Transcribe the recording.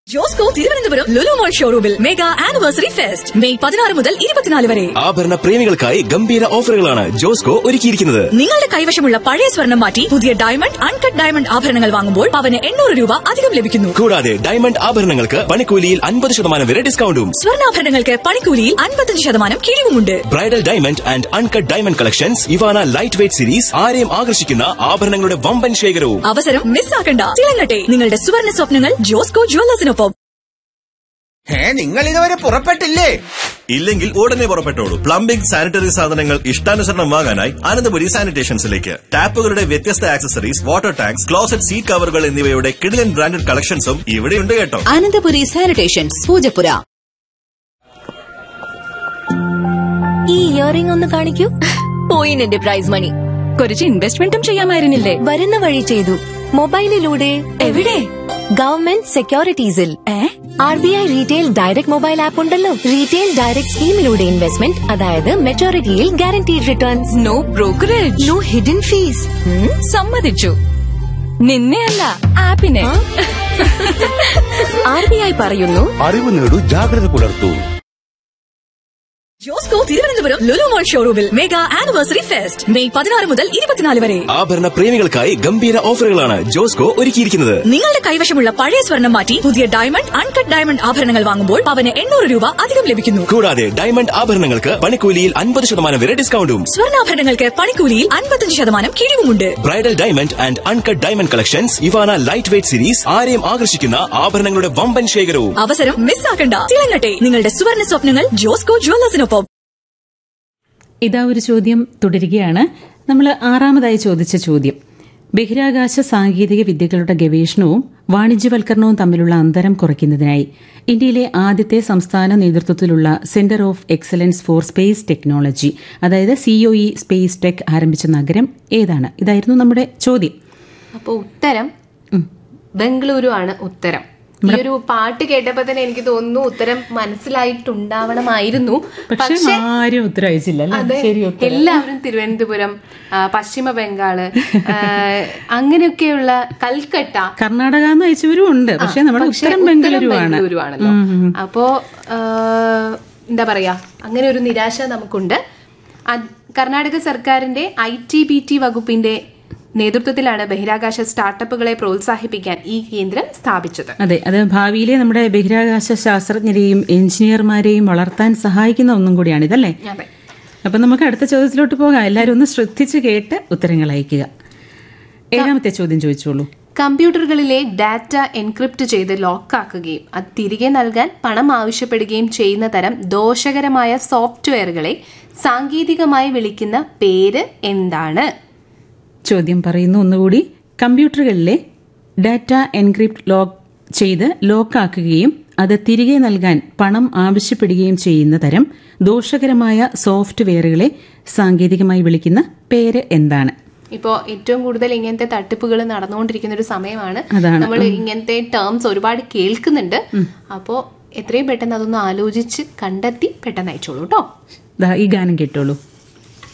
ജോസ്കോ തിരുവനന്തപുരം ലുലു മോൾ ഷോറൂമിൽ mega anniversary fest May പതിനാറ് മുതൽ ഇരുപത്തിനാല് വരെ ആഭരണ പ്രേമികൾക്കായി ഗംഭീര ഓഫറുകളാണ് ജോസ്കോ ഒരുക്കിയിരിക്കുന്നത് നിങ്ങളുടെ കൈവശമുള്ള പഴയ സ്വർണം മാറ്റി പുതിയ ഡയമണ്ട് അൺകട്ട് ഡയമണ്ട് ആഭരണങ്ങൾ വാങ്ങുമ്പോൾ പവന് എണ്ണൂറ് രൂപ അധികം ലഭിക്കുന്നു കൂടാതെ ഡയമണ്ട് ആഭരണങ്ങൾക്ക് പണിക്കൂലിയിൽ അൻപത് ശതമാനം വരെ ഡിസ്കൗണ്ടും സ്വർണ്ണാഭരണങ്ങൾക്ക് പണിക്കൂലിയിൽ അൻപത്തഞ്ച് ശതമാനം കിഴിവുമുണ്ട് bridal diamond and uncut diamond collections Ivana lightweight series ആരെയും ആകർഷിക്കുന്ന ആഭരണങ്ങളുടെ വമ്പൻ ശേഖരവും അവസരം മിസ്സാക്കണ്ട തിളങ്ങട്ടെ നിങ്ങളുടെ സുവർണ സ്വപ്നങ്ങൾ ജോസ്കോ ജുവല്ലേഴ്സിനൊപ്പം ഏ നിങ്ങൾ ഇതുവരെ പുറപ്പെട്ടില്ലേ ഇല്ലെങ്കിൽ ഉടനെ പുറപ്പെട്ടോളൂ പ്ലംബിംഗ് സാനിറ്ററി സാധനങ്ങൾ ഇഷ്ടാനുസരണം വാങ്ങാനായി അനന്തപുരി സാനിറ്റേഷൻസിലേക്ക് ടാപ്പുകളുടെ വ്യത്യസ്ത accessories water tanks closet seat കവറുകൾ എന്നിവയുടെ കിടിലൻ ബ്രാൻഡഡ് കളക്ഷൻസും ഇവിടെയുണ്ട് കേട്ടോ അനന്തപുരി സാനിറ്റേഷൻസ് പൂജപ്പുര ഈ ഇയറിംഗ് ഒന്ന് കാണിക്കൂ പോയിൻ എന്റെ പ്രൈസ് മണി കുറച്ച് ഇൻവെസ്റ്റ്മെന്റും ചെയ്യാമായിരുന്നില്ലേ വരുന്ന വഴി ചെയ്തു മൊബൈലിലൂടെ എവിടെ ഗവൺമെന്റ് സെക്യൂരിറ്റീസിൽ ഏ R B I retail direct mobile app ഉണ്ടല്ലോ റീറ്റെയിൽ ഡയറക്ട് സ്കീമിലൂടെ ഇൻവെസ്റ്റ്മെന്റ് അതായത് മെച്ചോറിറ്റിയിൽ guaranteed returns no brokerage no hidden fees സമ്മതിച്ചു നിന്നെയല്ല ആപ്പിനെ ആർ ബി ഐ പറയുന്നു അറിവ് നേടൂ ജാഗ്രത പുലർത്തൂ ജോസ്കോ തിരുവനന്തപുരം ലുലു മോൾ ഷോറൂമിൽ മെഗാ ആനിവേഴ്സറി ഫെസ്റ്റ് മെയ് പതിനാറ് മുതൽ ഇരുപത്തിനാല് വരെ ആഭരണ പ്രേമികൾക്കായി ഗംഭീര ഓഫറുകളാണ് ജോസ്കോ ഒരുക്കിയിരിക്കുന്നത് നിങ്ങളുടെ കൈവശമുള്ള പഴയ സ്വർണം മാറ്റി പുതിയ ഡയമണ്ട് അൺകട്ട് ഡയമണ്ട് ആഭരണങ്ങൾ വാങ്ങുമ്പോൾ പവന് എണ്ണൂറ് രൂപ അധികം ലഭിക്കുന്നു കൂടാതെ ഡയമണ്ട് ആഭരണങ്ങൾക്ക് പണിക്കൂലിയിൽ അൻപത് ശതമാനം വരെ ഡിസ്കൗണ്ടും സ്വർണ്ണാഭരണങ്ങൾക്ക് പണിക്കൂലിയിൽ അൻപത്തഞ്ച് ശതമാനം കിഴിവുമുണ്ട് bridal diamond and uncut diamond collections Ivana lightweight series ആരെയും ആകർഷിക്കുന്ന ആഭരണങ്ങളുടെ വമ്പൻ ശേഖരവും അവസരം മിസ്സാക്കണ്ട തിളങ്ങട്ടെ നിങ്ങളുടെ സുവർണ സ്വപ്നങ്ങൾ ജോസ്കോ ജുവല്ലേഴ്സിനൊപ്പം ഇതാ ഒരു ചോദ്യം തുടരുകയാണ് നമ്മൾ ആറാമതായി ചോദിച്ച ചോദ്യം ബഹിരാകാശ സാങ്കേതിക വിദ്യകളുടെ ഗവേഷണവും വാണിജ്യവൽക്കരണവും തമ്മിലുള്ള അന്തരം കുറയ്ക്കുന്നതിനായി ഇന്ത്യയിലെ ആദ്യത്തെ സംസ്ഥാന നേതൃത്വത്തിലുള്ള centre of excellence for space technology അതായത് സിഒഇ സ്പേസ് ടെക് ആരംഭിച്ച നഗരം ഏതാണ് ഇതായിരുന്നു നമ്മുടെ ചോദ്യം അപ്പൊ ഉത്തരം ബംഗളൂരു ആണ് ഉത്തരം ഈ ഒരു പാട്ട് കേട്ടപ്പോ തന്നെ എനിക്ക് തോന്നുന്നു ഉത്തരം മനസ്സിലായിട്ടുണ്ടാവണമായിരുന്നു പക്ഷെ ആരും ഉത്തരം അയച്ചില്ല അല്ലേ? അതെ ശരി ഉത്തരം എല്ലാവരും തിരുവനന്തപുരം ആ, പശ്ചിമ ബംഗാള് ആ, അങ്ങനെയൊക്കെയുള്ള കൽക്കട്ട കർണാടക എന്ന് അയച്ചവരും ഉണ്ട് പക്ഷെ നമ്മുടെ പക്ഷേ ഉത്തരം ബംഗളൂരുവാണ് ബംഗളൂരുവാണല്ലോ അപ്പോ ആ, എന്താ പറയാ അങ്ങനെ ഒരു നിരാശ നമുക്കുണ്ട് അത് കർണാടക സർക്കാരിന്റെ ഐ ടി ബി ടി വകുപ്പിന്റെ നേതൃത്വത്തിലാണ് ബഹിരാകാശ സ്റ്റാർട്ടപ്പുകളെ പ്രോത്സാഹിപ്പിക്കാൻ ഈ കേന്ദ്രം സ്ഥാപിച്ചത് അതെ അത് ഭാവിയിലെ നമ്മുടെ ബഹിരാകാശ ശാസ്ത്രജ്ഞരെയും എഞ്ചിനീയർമാരെയും വളർത്താൻ സഹായിക്കുന്ന ഒന്നും കൂടിയാണ് ഇതല്ലേ അതെ അപ്പൊ നമുക്ക് അടുത്ത ചോദ്യത്തിലോട്ട് പോകാം എല്ലാവരും ഒന്ന് ശ്രദ്ധിച്ച് കേട്ട് ഉത്തരങ്ങൾ അയക്കുക ഏഴാമത്തെ ചോദ്യം ചോദിച്ചോളൂ കമ്പ്യൂട്ടറുകളിലെ ഡാറ്റ എൻക്രിപ്റ്റ് ചെയ്ത് ലോക്കാക്കുകയും അത് തിരികെ നൽകാൻ പണം ആവശ്യപ്പെടുകയും ചെയ്യുന്ന തരം ദോഷകരമായ സോഫ്റ്റ്വെയറുകളെ സാങ്കേതികമായി വിളിക്കുന്ന പേര് എന്താണ് ചോദ്യം പറയുന്നു ഒന്നുകൂടി കമ്പ്യൂട്ടറുകളിലെ ഡാറ്റ എൻക്രിപ്റ്റ് ലോക്ക് ചെയ്ത് ലോക്കാക്കുകയും അത് തിരികെ നൽകാൻ പണം ആവശ്യപ്പെടുകയും ചെയ്യുന്ന തരം ദോഷകരമായ സോഫ്റ്റ്വെയറുകളെ സാങ്കേതികമായി വിളിക്കുന്ന പേര് എന്താണ് ഇപ്പോ ഏറ്റവും കൂടുതൽ ഇങ്ങനത്തെ തട്ടിപ്പുകൾ നടന്നുകൊണ്ടിരിക്കുന്ന ഒരു സമയമാണ് അതാണ്. നമ്മൾ ഇങ്ങനത്തെ ടേംസ് ഒരുപാട് കേൾക്കുന്നുണ്ട് അപ്പോ എത്രയും പെട്ടെന്ന് അതൊന്ന് ആലോചിച്ച് കണ്ടെത്തി പെട്ടെന്ന് അയച്ചോളൂ കേട്ടോ ദാ ഈ ഗാനം കേട്ടോളൂ